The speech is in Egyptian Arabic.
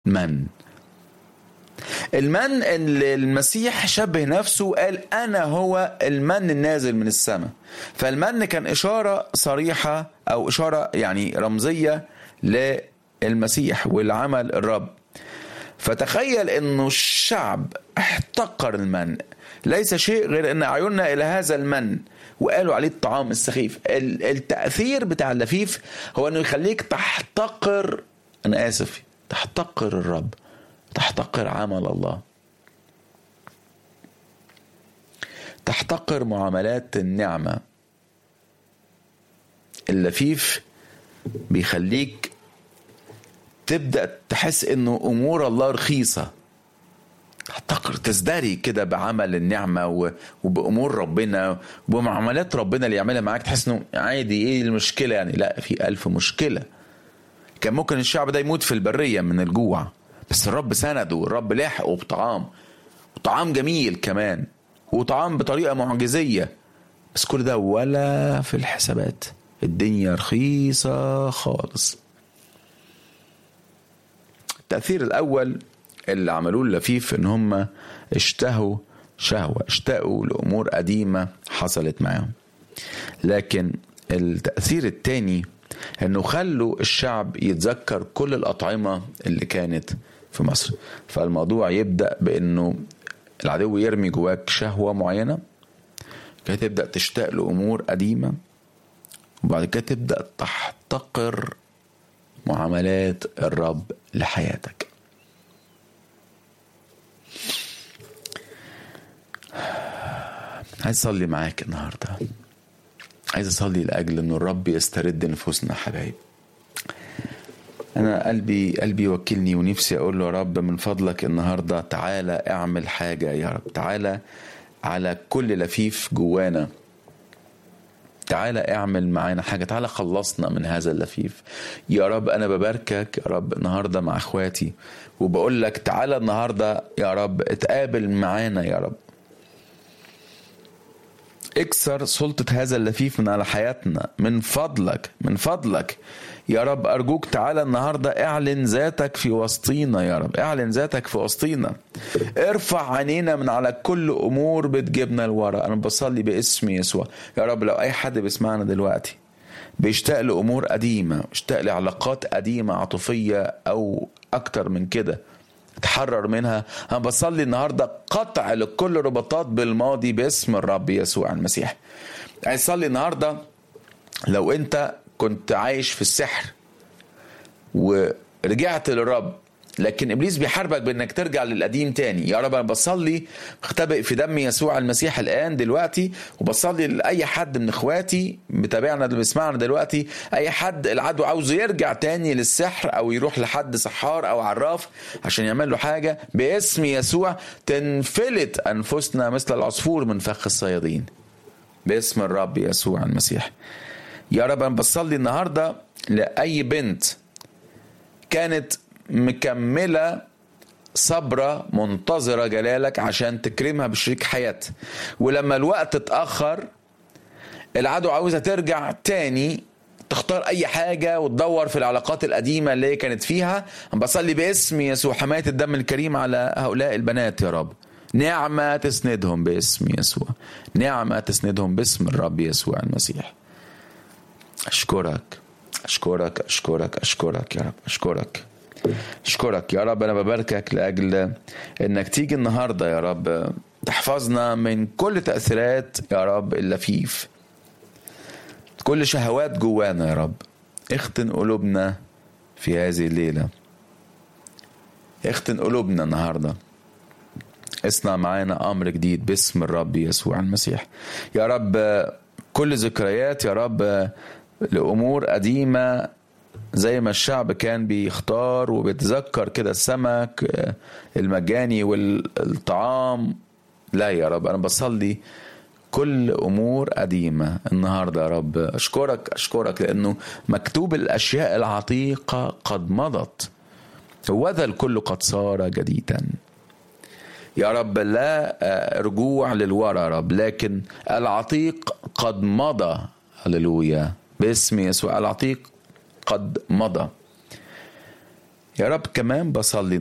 من المن اللي المسيح شبه نفسه وقال انا هو المن النازل من السماء فالمن كان اشاره صريحه او اشاره يعني رمزيه للمسيح والعمل الرب فتخيل انه الشعب احتقر المن ليس شيء غير ان اعيننا الى هذا المن وقالوا عليه الطعام السخيف التاثير بتاع اللفيف هو انه يخليك تحتقر انا اسف تحتقر الرب تحتقر عمل الله تحتقر معاملات النعمة اللفيف بيخليك تبدأ تحس انه امور الله رخيصة تحتقر تزدري كده بعمل النعمة وبأمور ربنا وبمعاملات ربنا اللي يعملها معاك تحس انه عادي ايه المشكلة يعني لا في ألف مشكلة كان ممكن الشعب ده يموت في البرية من الجوع بس الرب سنده والرب لاحقه بطعام وطعام جميل كمان وطعام بطريقة معجزية بس كل ده ولا في الحسابات الدنيا رخيصة خالص التأثير الأول اللي عملوه اللفيف إن هم اشتهوا شهوة اشتاقوا لأمور قديمة حصلت معاهم لكن التأثير التاني انه خلوا الشعب يتذكر كل الاطعمه اللي كانت في مصر فالموضوع يبدا بانه العدو يرمي جواك شهوه معينه كده تبدا تشتاق لامور قديمه وبعد كده تبدا تحتقر معاملات الرب لحياتك عايز اصلي معاك النهارده عايز اصلي لاجل انه الرب يسترد نفوسنا حبايب انا قلبي قلبي وكلني ونفسي اقول له يا رب من فضلك النهارده تعالى اعمل حاجه يا رب تعالى على كل لفيف جوانا تعالى اعمل معانا حاجه تعالى خلصنا من هذا اللفيف يا رب انا بباركك يا رب النهارده مع اخواتي وبقول لك تعالى النهارده يا رب اتقابل معانا يا رب اكسر سلطة هذا اللفيف من على حياتنا من فضلك من فضلك يا رب أرجوك تعالى النهاردة اعلن ذاتك في وسطينا يا رب اعلن ذاتك في وسطينا ارفع عينينا من على كل أمور بتجيبنا لورا أنا بصلي باسم يسوع يا رب لو أي حد بيسمعنا دلوقتي بيشتاق لأمور قديمة اشتاق لعلاقات قديمة عاطفية أو أكتر من كده تحرر منها انا بصلي النهارده قطع لكل رباطات بالماضي باسم الرب يسوع المسيح عايز اصلي النهارده لو انت كنت عايش في السحر ورجعت للرب لكن ابليس بيحاربك بانك ترجع للقديم تاني يا رب انا بصلي اختبئ في دم يسوع المسيح الان دلوقتي وبصلي لاي حد من اخواتي بتابعنا اللي بيسمعنا دلوقتي اي حد العدو عاوزه يرجع تاني للسحر او يروح لحد سحار او عراف عشان يعمل له حاجه باسم يسوع تنفلت انفسنا مثل العصفور من فخ الصيادين باسم الرب يسوع المسيح يا رب انا بصلي النهارده لاي بنت كانت مكملة صبرة منتظرة جلالك عشان تكرمها بشريك حياة ولما الوقت اتأخر العدو عاوزة ترجع تاني تختار اي حاجة وتدور في العلاقات القديمة اللي هي كانت فيها بصلي باسم يسوع حماية الدم الكريم على هؤلاء البنات يا رب نعمة تسندهم باسم يسوع نعمة تسندهم باسم الرب يسوع المسيح أشكرك أشكرك أشكرك أشكرك يا رب أشكرك أشكرك يا رب أنا بباركك لأجل إنك تيجي النهاردة يا رب تحفظنا من كل تأثيرات يا رب اللفيف كل شهوات جوانا يا رب اختن قلوبنا في هذه الليلة اختن قلوبنا النهارده اصنع معانا امر جديد باسم الرب يسوع المسيح يا رب كل ذكريات يا رب لامور قديمه زي ما الشعب كان بيختار وبيتذكر كده السمك المجاني والطعام لا يا رب انا بصلي كل امور قديمه النهارده يا رب اشكرك اشكرك لانه مكتوب الاشياء العتيقه قد مضت وذا الكل قد صار جديدا يا رب لا رجوع للورا يا رب لكن العتيق قد مضى هللويا باسم يسوع العتيق قد مضى يا رب كمان بصلي